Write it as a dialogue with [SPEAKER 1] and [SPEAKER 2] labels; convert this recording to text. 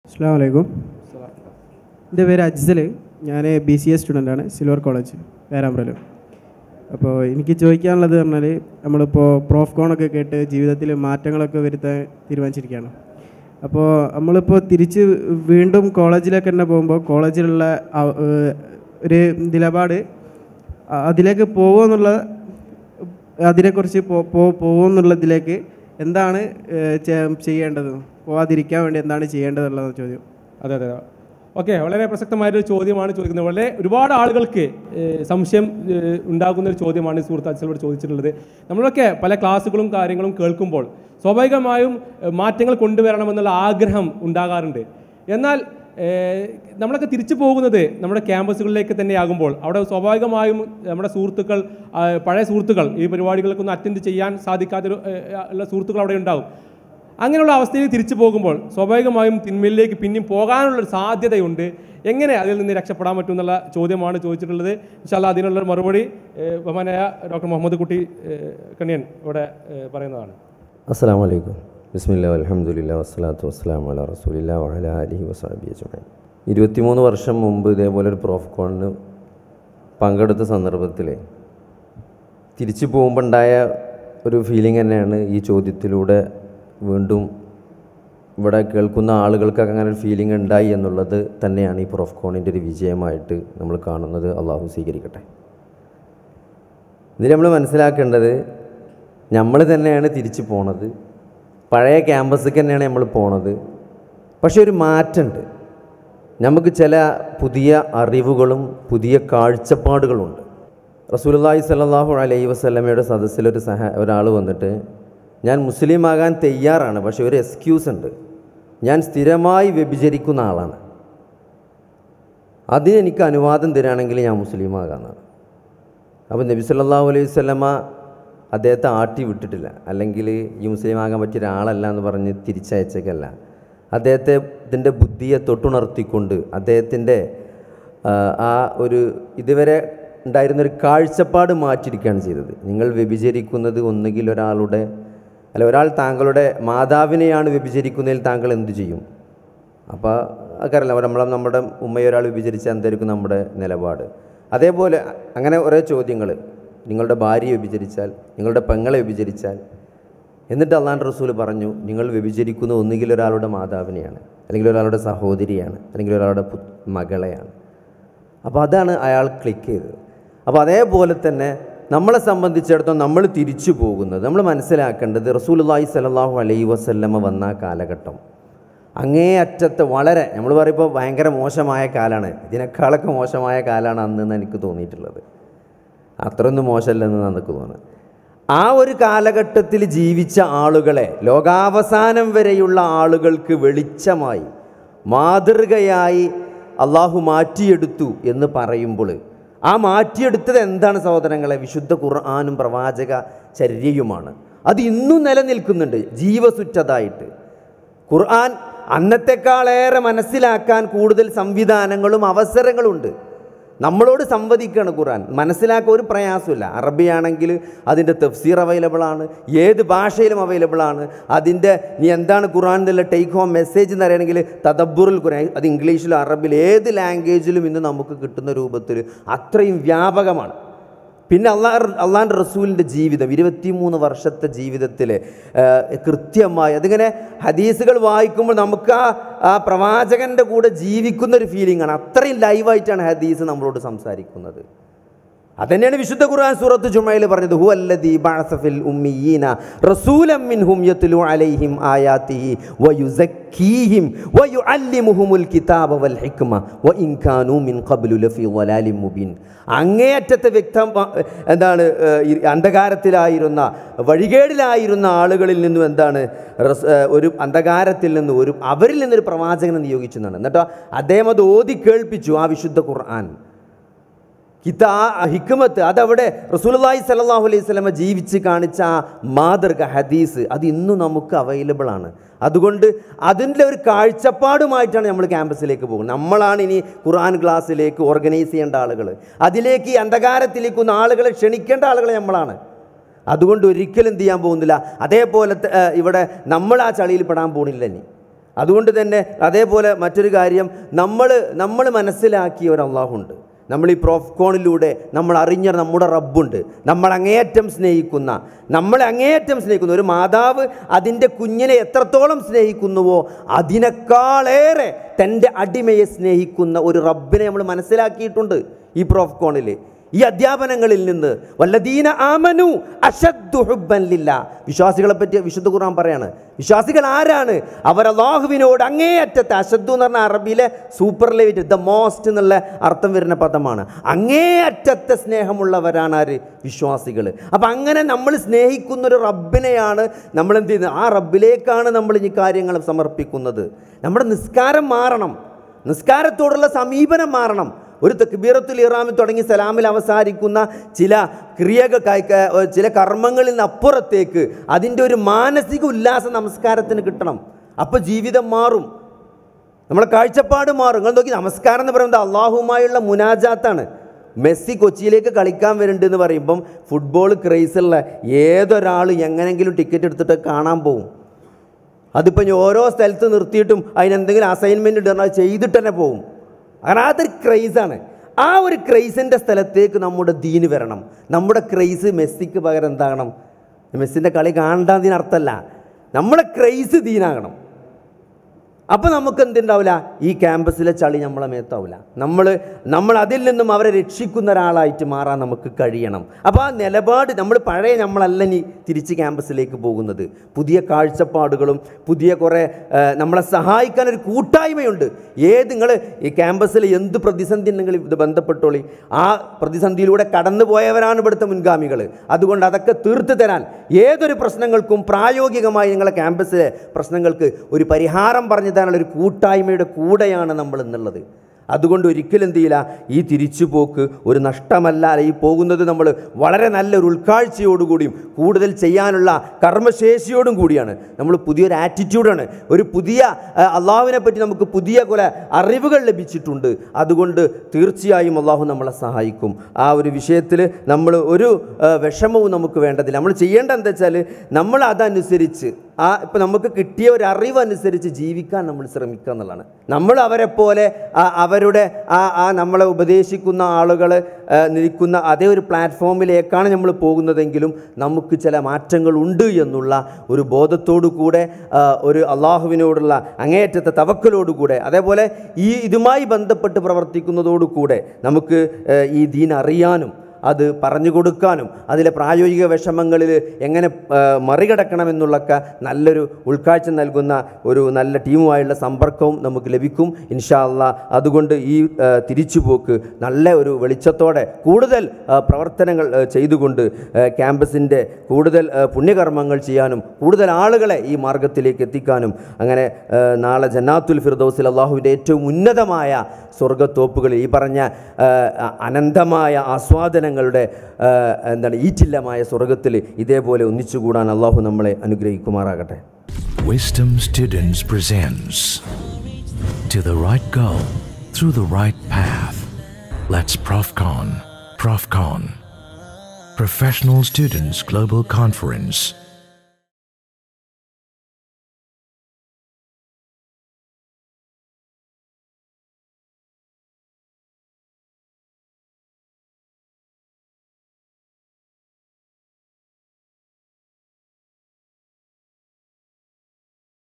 [SPEAKER 1] അസ്സാം വലൈക്കും എൻ്റെ പേര് അജ്സൽ ഞാൻ ബി സി എ സ്റ്റുഡൻ്റാണ് സിൽവർ കോളേജ് പേരാമ്പ്രലും അപ്പോൾ എനിക്ക് ചോദിക്കാനുള്ളത് പറഞ്ഞാൽ നമ്മളിപ്പോൾ പ്രോഫ് കോണൊക്കെ കേട്ട് ജീവിതത്തിൽ മാറ്റങ്ങളൊക്കെ വരുത്താൻ തീരുമാനിച്ചിരിക്കുകയാണ് അപ്പോൾ നമ്മളിപ്പോൾ തിരിച്ച് വീണ്ടും കോളേജിലേക്ക് തന്നെ പോകുമ്പോൾ കോളേജിലുള്ള ആ- ഏഹ് ഒരു നിലപാട് അ- അതിലേക്ക് പോകുമെന്നുള്ള അതിനെക്കുറിച്ച് പോ- പോ- പോകുമെന്നുള്ളതിലേക്ക് എന്താണ് ഏഹ് ചെ- ചെയ്യേണ്ടത് പോവാതിരിക്കാൻ വേണ്ടി എന്താണ് ചെയ്യേണ്ടതുള്ളത് ചോദ്യം
[SPEAKER 2] അതെ അതെ ഓക്കെ വളരെ പ്രസക്തമായൊരു ചോദ്യമാണ് ചോദിക്കുന്നത് വളരെ ഒരുപാട് ആളുകൾക്ക് ഏഹ്, സംശയം ഏഹ്, ഉണ്ടാകുന്ന ഒരു ചോദ്യമാണ് ഈ സുഹൃത്ത് അച്ഛനോട് ചോദിച്ചിട്ടുള്ളത് നമ്മളൊക്കെ പല ക്ലാസ്സുകളും കാര്യങ്ങളും കേൾക്കുമ്പോൾ സ്വാഭാവികമായും ഏഹ്, മാറ്റങ്ങൾ കൊണ്ടുവരണമെന്നുള്ള ആഗ്രഹം ഉണ്ടാകാറുണ്ട് എന്നാൽ ഏഹ്, നമ്മളൊക്കെ തിരിച്ചു പോകുന്നത് നമ്മുടെ ക്യാമ്പസുകളിലേക്ക് തന്നെ ആകുമ്പോൾ അവിടെ സ്വാഭാവികമായും നമ്മുടെ സുഹൃത്തുക്കൾ ആ, പഴയ സുഹൃത്തുക്കൾ ഈ പരിപാടികൾക്കൊന്നും അറ്റൻഡ് ചെയ്യാൻ സാധിക്കാത്തൊരു ഏഹ്, ഉള്ള സുഹൃത്തുക്കൾ അവിടെ ഉണ്ടാവും അങ്ങനെയുള്ള അവസ്ഥയിൽ തിരിച്ചു പോകുമ്പോൾ സ്വാഭാവികമായും തിന്മയിലേക്ക് പിന്നെയും പോകാനുള്ളൊരു സാധ്യതയുണ്ട് എങ്ങനെ അതിൽ നിന്ന് രക്ഷപ്പെടാൻ പറ്റും എന്നുള്ള ചോദ്യമാണ് ചോദിച്ചിട്ടുള്ളത് ഇൻഷാല്ല അതിനുള്ള മറുപടി ഏഹ്, ബഹുമാനായ ഡോക്ടർ മുഹമ്മദ് കുട്ടി ഏഹ്, കണിയൻ ഇവിടെ ഏഹ്, പറയുന്നതാണ്
[SPEAKER 3] അസ്സാം വലൈക്കും ബിസ്മില്ല അലഹമുല്ല വസ്സലാത്തു വസ്സലാം അല റസൂലില്ല വഹല അലിഹി വസാബി അജ്മൈൻ ഇരുപത്തിമൂന്ന് വർഷം മുമ്പ് ഇതേപോലെ ഒരു പ്രോഫ് കോണിന് പങ്കെടുത്ത സന്ദർഭത്തിൽ തിരിച്ചു പോകുമ്പോൾ ഉണ്ടായ ഒരു ഫീലിംഗ് തന്നെയാണ് ഈ ചോദ്യത്തിലൂടെ വീണ്ടും ഇവിടെ കേൾക്കുന്ന ആളുകൾക്കൊക്കെ അങ്ങനെ ഒരു ഫീലിംഗ് ഉണ്ടായി എന്നുള്ളത് തന്നെയാണ് ഈ പ്രോഫ് കോണിൻ്റെ ഒരു വിജയമായിട്ട് നമ്മൾ കാണുന്നത് അള്ളാഹു സ്വീകരിക്കട്ടെ ഇതിൽ നമ്മൾ മനസ്സിലാക്കേണ്ടത് നമ്മൾ തന്നെയാണ് തിരിച്ചു പോണത് പഴയ ക്യാമ്പസിലേക്ക് തന്നെയാണ് നമ്മൾ പോണത് പക്ഷെ ഒരു മാറ്റമുണ്ട് നമുക്ക് ചില പുതിയ അറിവുകളും പുതിയ കാഴ്ചപ്പാടുകളുണ്ട് റസൂലുള്ളാഹി സ്വല്ലല്ലാഹു അലൈഹി വസല്ലമയുടെ സദസ്സിലൊരു സഹ ഒരാൾ വന്നിട്ട് ഞാൻ മുസ്ലിം ആകാൻ തയ്യാറാണ് പക്ഷെ ഒരു എക്സ്ക്യൂസ് ഉണ്ട് ഞാൻ സ്ഥിരമായി വ്യഭിചരിക്കുന്ന ആളാണ് അതിന് എനിക്ക് അനുവാദം തരികയാണെങ്കിൽ ഞാൻ മുസ്ലിം ആകാമെന്നാണ് അപ്പോൾ നബി സല്ലല്ലാഹു അലൈഹി വസല്ലമ അദ്ദേഹത്തെ ആട്ടി വിട്ടിട്ടില്ല അല്ലെങ്കിൽ ഈ മുസ്ലിം ആകാൻ പറ്റിയ ഒരാളല്ല എന്ന് പറഞ്ഞ് തിരിച്ചയച്ചേക്കല്ല അദ്ദേഹത്തെ ഇതിൻ്റെ ബുദ്ധിയെ തൊട്ടുണർത്തിക്കൊണ്ട് അദ്ദേഹത്തിൻ്റെ ആ, ആ ഒരു ഇതുവരെ ഉണ്ടായിരുന്നൊരു കാഴ്ചപ്പാട് മാറ്റിയിരിക്കുകയാണ് ചെയ്തത് നിങ്ങൾ വ്യഭിചരിക്കുന്നത് ഒന്നുകിൽ ഒരാളുടെ അല്ല ഒരാൾ താങ്കളുടെ മാതാവിനെയാണ് വ്യഭിചരിക്കുന്നതിൽ താങ്കൾ എന്തു ചെയ്യും അപ്പോൾ അക്കറിയില്ല നമ്മൾ നമ്മുടെ ഉമ്മയെ ഒരാൾ വിഭജിച്ചാൽ എന്തായിരിക്കും നമ്മുടെ നിലപാട് അതേപോലെ അങ്ങനെ കുറേ ചോദ്യങ്ങൾ നിങ്ങളുടെ ഭാര്യയെ വ്യഭിചരിച്ചാൽ നിങ്ങളുടെ പെങ്ങളെ വ്യഭിചരിച്ചാൽ എന്നിട്ട് അള്ളാൻ റസൂൽ പറഞ്ഞു നിങ്ങൾ വ്യഭിചരിക്കുന്ന ഒന്നുകിൽ ഒരാളുടെ മാതാവിനെയാണ് അല്ലെങ്കിൽ ഒരാളുടെ സഹോദരിയാണ് അല്ലെങ്കിൽ ഒരാളുടെ പു- മകളെയാണ് അപ്പോൾ അതാണ് അയാൾ ക്ലിക്ക് ചെയ്തത് അപ്പോൾ അതേപോലെ തന്നെ നമ്മളെ സംബന്ധിച്ചിടത്തോളം നമ്മൾ തിരിച്ചു പോകുന്നത് നമ്മൾ മനസ്സിലാക്കേണ്ടത് റസൂലുള്ളാഹി സ്വല്ലല്ലാഹു അലൈഹി വസല്ലമ വന്ന ആ കാലഘട്ടം അങ്ങേ അറ്റത്ത് വളരെ നമ്മൾ പറയുമ്പോൾ ഭയങ്കര മോശമായ കാലമാണ് ഇതിനേക്കാളൊക്കെ മോശമായ കാലമാണ് അന്നെന്ന് എനിക്ക് തോന്നിയിട്ടുള്ളത് അത്രയൊന്നും മോശമല്ലെന്ന് നമുക്ക് തോന്നുന്നത് ആ ഒരു കാലഘട്ടത്തിൽ ജീവിച്ച ആളുകളെ ലോകാവസാനം വരെയുള്ള ആളുകൾക്ക് വെളിച്ചമായി മാതൃകയായി അള്ളാഹു മാറ്റിയെടുത്തു എന്ന് പറയുമ്പോൾ ആ മാറ്റിയെടുത്തത് എന്താണ് സഹോദരങ്ങളെ വിശുദ്ധ ഖുർആാനും പ്രവാചക ചര്യയുമാണ് അത് ഇന്നും നിലനിൽക്കുന്നുണ്ട് ജീവസുറ്റതായിട്ട് ഖുർആൻ അന്നത്തെക്കാളേറെ മനസ്സിലാക്കാൻ കൂടുതൽ സംവിധാനങ്ങളും അവസരങ്ങളുണ്ട് നമ്മളോട് സംവദിക്കുകയാണ് ഖുർആൻ മനസ്സിലാക്കാൻ ഒരു പ്രയാസമില്ല അറബിയാണെങ്കിൽ അതിൻ്റെ തഫ്സീർ അവൈലബിൾ ആണ് ഏത് ഭാഷയിലും അവൈലബിൾ ആണ് അതിൻ്റെ നീ എന്താണ് ഖുർആൻ എന്നുള്ള ടേക്ക് ഹോം മെസ്സേജ് എന്ന് പറയുകയാണെങ്കിൽ തദബ്ബുറുൽ ഖുർആൻ അത് ഇംഗ്ലീഷിലും അറബിലും ഏത് ലാംഗ്വേജിലും ഇന്ന് നമുക്ക് കിട്ടുന്ന രൂപത്തിൽ അത്രയും വ്യാപകമാണ് പിന്നെ അള്ളാഹ് അള്ളാൻ്റെ റസൂലിൻ്റെ ജീവിതം ഇരുപത്തിമൂന്ന് വർഷത്തെ ജീവിതത്തിൽ കൃത്യമായി അതിങ്ങനെ ഹദീസുകൾ വായിക്കുമ്പോൾ നമുക്ക് ആ ആ പ്രവാചകൻ്റെ കൂടെ ജീവിക്കുന്ന ഒരു ഫീലിംഗ് ആണ് അത്രയും ലൈവായിട്ടാണ് ഹദീസ് നമ്മളോട് സംസാരിക്കുന്നത് അതന്നെയാണ് വിശുദ്ധ ഖുർആൻ സൂറത്ത് ജുമയിൽ പറഞ്ഞത് ഹു അല്ലദീ ബഅസ ഫിൽ ഉമ്മിയീന റസൂലൻ മിൻഹും യത്ലു അലൈഹിം ആയാതിഹി വയുസക്കീഹിം വയുഅല്ലിമുഹുമുൽ കിതാബ വൽ ഹിക്മ വഇൻ കാനൂ മിൻ ഖബ്ലു ലഫീ ളലാലിൻ മുബീൻ അങ്ങേയറ്റത്തെ വ്യക്തം എന്താണ് ഏഹ്, ഈ അന്ധകാരത്തിലായിരുന്ന വഴികേടിലായിരുന്ന ആളുകളിൽ നിന്നും എന്താണ് റസ്- ഏഹ്, ഒരു അന്ധകാരത്തിൽ നിന്ന് ഒരു അവരിൽ നിന്നൊരു പ്രവാചകനെ നിയോഗിച്ചു എന്നാണ് എന്നിട്ടോ അദ്ദേഹം അത് ഓതി കേൾപ്പിച്ചു ആ വിശുദ്ധ ഖുർആൻ കിതാ ഹിക്മത്ത് അതവിടെ റസൂലുള്ളാഹി സ്വല്ലല്ലാഹു അലൈഹി സ്വലമ ജീവിച്ച് കാണിച്ച ആ മാതൃക ഹദീസ് അത് ഇന്നും നമുക്ക് അവൈലബിൾ ആണ് അതുകൊണ്ട് അതിൻ്റെ ഒരു കാഴ്ചപ്പാടുമായിട്ടാണ് നമ്മൾ ക്യാമ്പസിലേക്ക് പോകുന്നത് നമ്മളാണ് ഇനി ഖുർആൻ ക്ലാസ്സിലേക്ക് ഓർഗനൈസ് ചെയ്യേണ്ട ആളുകൾ അതിലേക്ക് ഈ അന്ധകാരത്തിലേക്കുന്ന ആളുകളെ ക്ഷണിക്കേണ്ട ആളുകൾ നമ്മളാണ് അതുകൊണ്ട് ഒരിക്കലും എന്ത് ചെയ്യാൻ പോകുന്നില്ല അതേപോലെ ത- ഏഹ് ഇവിടെ നമ്മൾ ആ ചളിയിൽ പെടാൻ പോകുന്നില്ല ഇനി അതുകൊണ്ട് തന്നെ അതേപോലെ മറ്റൊരു കാര്യം നമ്മൾ നമ്മൾ മനസ്സിലാക്കിയ ഒരു അള്ളാഹുണ്ട് നമ്മൾ ഈ പ്രോഫ്കോണിലൂടെ നമ്മൾ അറിഞ്ഞ നമ്മുടെ റബ്ബുണ്ട് നമ്മൾ അങ്ങേയറ്റം സ്നേഹിക്കുന്ന നമ്മളെ അങ്ങേയറ്റം സ്നേഹിക്കുന്ന ഒരു മാതാവ് അതിൻ്റെ കുഞ്ഞിനെ എത്രത്തോളം സ്നേഹിക്കുന്നുവോ അതിനേക്കാളേറെ തൻ്റെ അടിമയെ സ്നേഹിക്കുന്ന ഒരു റബ്ബിനെ നമ്മൾ മനസ്സിലാക്കിയിട്ടുണ്ട് ഈ പ്രോഫ്കോണിൽ ഈ അധ്യാപനങ്ങളിൽ നിന്ന് വല്ലദീന ആമനു അശദ്ദു ഹുബ്ബൻ ലില്ല വിശ്വാസികളെ പറ്റി വിശുദ്ധ ഖുർആൻ പറയാണ് വിശ്വാസികൾ ആരാണ് അവർ അള്ളാഹുവിനോട് അങ്ങേയറ്റത്തെ അശദ്ദു എന്ന് പറഞ്ഞ അറബിയിലെ സൂപ്പർലേറ്റ് ദ മോസ്റ്റ് എന്നുള്ള അർത്ഥം വരുന്ന പദമാണ് അങ്ങേയറ്റത്തെ സ്നേഹമുള്ളവരാണ് ആര് വിശ്വാസികൾ അപ്പം അങ്ങനെ നമ്മൾ സ്നേഹിക്കുന്ന ഒരു റബ്ബിനെയാണ് നമ്മൾ എന്ത് ചെയ്യുന്നത് ആ റബ്ബിലേക്കാണ് നമ്മൾ ഈ കാര്യങ്ങൾ സമർപ്പിക്കുന്നത് നമ്മുടെ നിസ്കാരം മാറണം നിസ്കാരത്തോടുള്ള സമീപനം മാറണം ഒരു തക്ബീറത്തുൽ ഇറാമിൽ തുടങ്ങി സലാമിൽ അവസാനിക്കുന്ന ചില ക്രിയകൾ കൈ- ക- ചില കർമ്മങ്ങളിൽ നിന്ന് അപ്പുറത്തേക്ക് അതിൻ്റെ ഒരു മാനസിക ഉല്ലാസം നമസ്കാരത്തിന് കിട്ടണം അപ്പോൾ ജീവിതം മാറും നമ്മളെ കാഴ്ചപ്പാട് മാറും നിങ്ങൾ നോക്കി നമസ്കാരം എന്ന് പറയുന്നത് അള്ളാഹുമായുള്ള മുനാജാത്താണ് മെസ്സി കൊച്ചിയിലേക്ക് കളിക്കാൻ വരുന്നുണ്ട് എന്ന് പറയുമ്പം ഫുട്ബോൾ ക്രൈസുള്ള ഏതൊരാൾ എങ്ങനെങ്കിലും ടിക്കറ്റ് എടുത്തിട്ട് കാണാൻ പോകും അതിപ്പോൾ ഇനി ഓരോ സ്ഥലത്ത് നിർത്തിയിട്ടും അതിനെന്തെങ്കിലും അസൈൻമെൻറ്റ് ഇടണം അത് ചെയ്തിട്ട് തന്നെ പോകും കാരണം അതൊരു ക്രൈസാണ് ആ ഒരു ക്രൈസിൻ്റെ സ്ഥലത്തേക്ക് നമ്മുടെ ദീന് വരണം നമ്മുടെ ക്രൈസ് മെസ്സിക്ക് പകരം എന്താകണം മെസ്സിൻ്റെ കളി കാണേണ്ടതിനർത്ഥമല്ല നമ്മുടെ ക്രൈസ് ദീനാകണം അപ്പോൾ നമുക്ക് എന്തുണ്ടാവില്ല ഈ ക്യാമ്പസിലെ ചളി നമ്മളെ മേത്താവില്ല നമ്മൾ നമ്മൾ അതിൽ നിന്നും അവരെ രക്ഷിക്കുന്ന ഒരാളായിട്ട് മാറാൻ നമുക്ക് കഴിയണം അപ്പോൾ ആ നിലപാട് നമ്മൾ പഴയ നമ്മളല്ല ഇനി തിരിച്ച് ക്യാമ്പസിലേക്ക് പോകുന്നത് പുതിയ കാഴ്ചപ്പാടുകളും പുതിയ കുറേ ആ, നമ്മളെ സഹായിക്കാൻ ഒരു കൂട്ടായ്മയുണ്ട് ഏത് നിങ്ങൾ ഈ ക്യാമ്പസിൽ എന്ത് പ്രതിസന്ധി ഉണ്ടെങ്കിൽ ഇത് ബന്ധപ്പെട്ടോളി ആ പ്രതിസന്ധിയിലൂടെ കടന്നു പോയവരാണ് ഇവിടുത്തെ മുൻഗാമികൾ അതുകൊണ്ട് അതൊക്കെ തീർത്തു തരാൻ ഏതൊരു പ്രശ്നങ്ങൾക്കും പ്രായോഗികമായി നിങ്ങളെ ക്യാമ്പസിലെ പ്രശ്നങ്ങൾക്ക് ഒരു പരിഹാരം പറഞ്ഞു തരാനുള്ള ഒരു കൂട്ടായ്മയുടെ കൂടെയാണ് നമ്മൾ എന്നുള്ളത് അതുകൊണ്ട് ഒരിക്കലും എന്ത് ചെയ്യില്ല ഈ തിരിച്ചുപോക്ക് ഒരു നഷ്ടമല്ല അല്ല ഈ പോകുന്നത് നമ്മൾ വളരെ നല്ലൊരു ഉൾക്കാഴ്ചയോടുകൂടിയും കൂടുതൽ ചെയ്യാനുള്ള കർമ്മശേഷിയോടും കൂടിയാണ് നമ്മൾ പുതിയൊരു ആറ്റിറ്റ്യൂഡാണ് ഒരു പുതിയ ആ, അള്ളാഹുവിനെ പറ്റി നമുക്ക് പുതിയ കുല അറിവുകൾ ലഭിച്ചിട്ടുണ്ട് അതുകൊണ്ട് തീർച്ചയായും അള്ളാഹു നമ്മളെ സഹായിക്കും ആ ഒരു വിഷയത്തിൽ നമ്മൾ ഒരു ആ, വിഷമവും നമുക്ക് വേണ്ടതില്ല നമ്മൾ ചെയ്യേണ്ട എന്താ വെച്ചാൽ നമ്മൾ അതനുസരിച്ച് ആ ഇപ്പം നമുക്ക് കിട്ടിയ ഒരു അറിവ് അനുസരിച്ച് ജീവിക്കാൻ നമ്മൾ ശ്രമിക്കുക എന്നുള്ളതാണ് നമ്മൾ അവരെ പോലെ ആ അവരുടെ ആ ആ നമ്മളെ ഉപദേശിക്കുന്ന ആളുകൾ നിൽക്കുന്ന അതേ ഒരു പ്ലാറ്റ്ഫോമിലേക്കാണ് നമ്മൾ പോകുന്നതെങ്കിലും നമുക്ക് ചില മാറ്റങ്ങൾ ഉണ്ട് എന്നുള്ള ഒരു ബോധത്തോടു കൂടെ ആ, ഒരു അള്ളാഹുവിനോടുള്ള അങ്ങേയറ്റത്തെ തവക്കലോടുകൂടെ അതേപോലെ ഈ ഇതുമായി ബന്ധപ്പെട്ട് പ്രവർത്തിക്കുന്നതോടുകൂടെ നമുക്ക് ആ, ഈ ദീൻ അറിയാനും അത് പറഞ്ഞു കൊടുക്കാനും അതിലെ പ്രായോഗിക വിഷമങ്ങളിൽ എങ്ങനെ ആ, മറികടക്കണമെന്നുള്ളൊക്കെ നല്ലൊരു ഉൾക്കാഴ്ച നൽകുന്ന ഒരു നല്ല ടീമുമായുള്ള സമ്പർക്കവും നമുക്ക് ലഭിക്കും ഇൻഷാ അള്ളാ അതുകൊണ്ട് ഈ ആ, തിരിച്ചുപോക്ക് നല്ല ഒരു വെളിച്ചത്തോടെ കൂടുതൽ ആ, പ്രവർത്തനങ്ങൾ ആ, ചെയ്തുകൊണ്ട് ആ, ക്യാമ്പസിൻ്റെ കൂടുതൽ ആ, പുണ്യകർമ്മങ്ങൾ ചെയ്യാനും കൂടുതൽ ആളുകളെ ഈ മാർഗത്തിലേക്ക് എത്തിക്കാനും അങ്ങനെ ആ, നാളെ ജന്നാത്തുൽ ഫിർദൗസിൽ അള്ളാഹുവിൻ്റെ ഏറ്റവും ഉന്നതമായ സ്വർഗത്തോപ്പുകളിൽ ഈ പറഞ്ഞ ആ, അനന്തമായ ആസ്വാദനങ്ങളുടെ ആ, എന്താണ് ഈറ്റില്ലമായ സ്വർഗത്തിൽ ഇതേപോലെ ഒന്നിച്ചുകൂടാൻ അള്ളാഹു നമ്മളെ അനുഗ്രഹിക്കുമാറാകട്ടെ
[SPEAKER 4] Wisdom Students presents To the Right Goal Through the Right Path. Let's ProfCon. ProfCon. Professional Students Global Conference